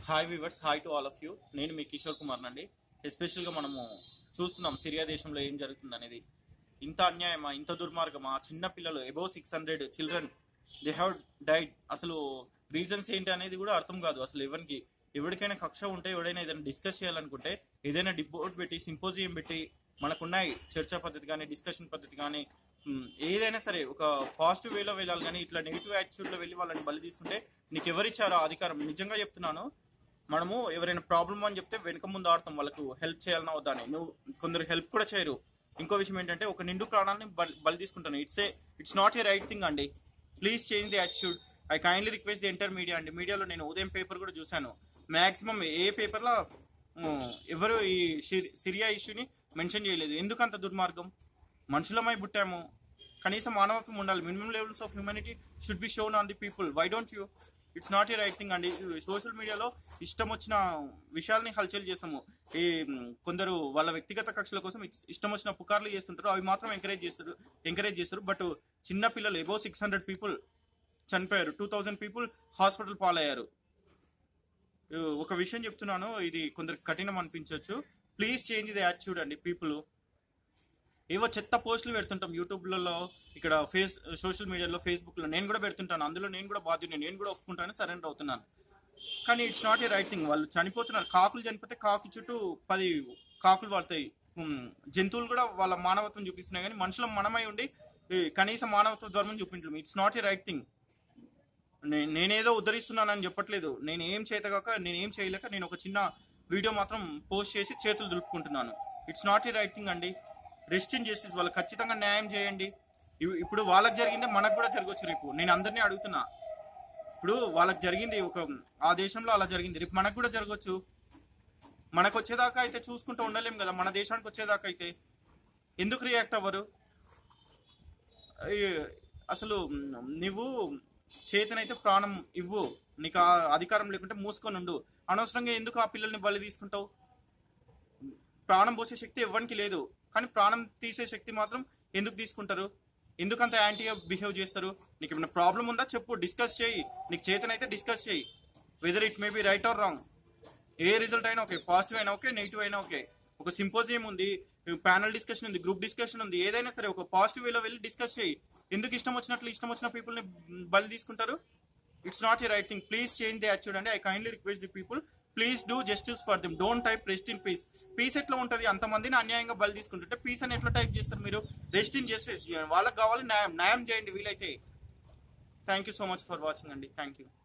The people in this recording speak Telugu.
hi viewers hi to all of you నేను మీ కిషోర్ కుమార్ నండి ఎస్పెషల్గా మనము చూస్తున్నాం సిరియా దేశంలో ఏం జరుగుతుంది అనేది ఇంత అన్యాయమా ఇంత దుర్మార్గమా చిన్న పిల్లలు above six hundred children they have died అసలు రీజన్స్ ఏంటి అనేది కూడా అర్థం కాదు అసలు ఎవరికి ఎవరికైనా కక్ష ఉంటే ఎవడైనా ఏదైనా డిస్కస్ చేయాలనుకుంటే ఏదైనా డిబోట్ పెట్టి సింపోజియం పెట్టి మనకున్నాయి చర్చా పద్ధతి కానీ డిస్కషన్ పద్ధతి కానీ మ్, ఏదైనా సరే ఒక పాజిటివ్ వేలో వెళ్ళాలి కానీ ఇట్లా నెగిటివ్ యాటిట్యూడ్ లో వెళ్ళి వాళ్ళని బలి తీసుకుంటే నీకు ఎవరిచ్చారో ఆ అధికారం నిజంగా చెప్తున్నాను మనము ఎవరైనా ప్రాబ్లం అని చెప్తే వెనక ముందు ఆడతాం వాళ్ళకు హెల్ప్ చేయాలన్నా వద్దా అని నువ్వు కొందరు హెల్ప్ కూడా చేయరు ఇంకో విషయం ఏంటంటే ఒక నిండు ప్రాణాలని బలి బలి తీసుకుంటాను it's a it's not a right thing అండి please change the attitude I kindly request the entire media అండి మీడియాలో నేను ఉదయం పేపర్ కూడా చూశాను మాక్సిమం ఏ పేపర్లో ఎవరు ఈ సిరి- సిరియా ఇష్యూని మెన్షన్ చేయలేదు ఎందుకు అంత దుర్మార్గం మనుషులమై పుట్టాము కనీసం మానవత్వం ఉండాలి minimum levels of humanity should be shown on the people why don't you it's not a right thing అండి సోషల్ మీడియాలో ఇష్టం వచ్చిన విషయాల్ని హల్చల్ చేస్తాము ఈ మ్, కొందరు వాళ్ళ వ్యక్తిగత కక్షల కోసం ఇచ్- ఇష్టం వచ్చిన పుకార్లు చేస్తుంటారు అవి మాత్రం ఎంకరేజ్ చేస్తారు ఎంకరేజ్ చేస్తారు బట్ చిన్న పిల్లలు ఎబో సిక్స్ హండ్రెడ్ పీపుల్ చనిపోయారు టూ థౌజండ్ పీపుల్ హాస్పిటల్ పాలయ్యారు ఉ, ఒక విషయం చెప్తున్నాను ఇది కొందరికి కఠినం అనిపించవచ్చు ప్లీజ్ చేంజ్ ది యాటిట్యూడ్ అండి పీపుల్ ఏవో చెత్త పోస్టులు పెడుతుంటాం యూట్యూబ్లలో ఇక్కడ ఫేస్ సోషల్ మీడియాలో ఫేస్బుక్లో నేను కూడా పెడుతుంటాను అందులో నేను కూడా బాధ్యుని నేను కూడా ఒప్పుకుంటాను సరెండర్ అవుతున్నాను కానీ it's not a right thing వాళ్ళు చనిపోతున్నారు కాకులు చనిపోతే కాకి చుట్టూ పది కాకులు వాడతాయి ఉమ్, జంతువులు కూడా వాళ్ళ మానవత్వం చూపిస్తున్నాయి కానీ మనుషులం మనమై ఉండి ఈ కనీస మానవత్వ ధర్మం చూపించడం it's not a right thing నే- నేనేదో ఉద్ధరిస్తున్నానని చెప్పట్లేదు నేను ఏం చేతగాక నేను ఏం చేయలేక నేను ఒక చిన్న వీడియో మాత్రం పోస్ట్ చేసి చేతులు దులుపుకుంటున్నాను it's not a right thing అండి రెస్ట్ ఇన్ జస్టిస్ వాళ్ళకి ఖచ్చితంగా న్యాయం చేయండి ఇవ్- ఇప్పుడు వాళ్ళకి జరిగిందే మనకు కూడా జరగవచ్చు రేపు నేను అందరినీ అడుగుతున్నా ఇప్పుడు వాళ్ళకి జరిగింది ఒక ఆ దేశంలో అలా జరిగింది రేపు మనకు కూడా జరగవచ్చు మనకు వచ్చేదాకా అయితే చూసుకుంటూ ఉండలేం కదా మన దేశానికి వచ్చేదాకా అయితే ఎందుకు రియాక్ట్ అవ్వరు అయ్య, అసలు మ్, నువ్వు చేతనైతే ప్రాణం ఇవ్వు నీకు ఆ అధికారం లేకుంటే మూసుకొని ఉండు అనవసరంగా ఎందుకు ఆ పిల్లల్ని బలి తీసుకుంటావు ప్రాణం పోసే శక్తి ఎవరికి లేదు కానీ ప్రాణం తీసే శక్తి మాత్రం ఎందుకు తీసుకుంటారు ఎందుకు అంత యాంటీగా బిహేవ్ చేస్తారు నీకు ఏమైనా ప్రాబ్లం ఉందా చెప్పు డిస్కస్ చేయి నీకు చేతనైతే డిస్కస్ చేయి whether it may be right or wrong a result అయినా ఓకే పాజిటివ్ అయినా ఓకే నెగిటివ్ అయినా ఓకే ఒక సింపోజియం ఉంది ప్యానల్ డిస్కషన్ ఉంది గ్రూప్ డిస్కషన్ ఉంది ఏదైనా సరే ఒక పాజిటివ్ వేలో వెళ్ళి డిస్కస్ చేయి ఎందుకు ఇష్టం వచ్చినట్లు ఇష్టం వచ్చిన people ని బలి తీసుకుంటారు it's not a right thing please change the attitude అండి I kindly request the people please do justice for them don't type rest in peace peace ఎట్లా ఉంటుంది అంతమందిని అన్యాయంగా బలి తీసుకుంటుంటే పీస్ అని ఎట్లా టైప్ చేస్తారు మీరు రెస్ట్ ఇన్ జస్టిస్ వాళ్ళకి కావాలి న్యాయం న్యాయం చేయండి వీలైతే thank you so much for watching అండి థ్యాంక్ యూ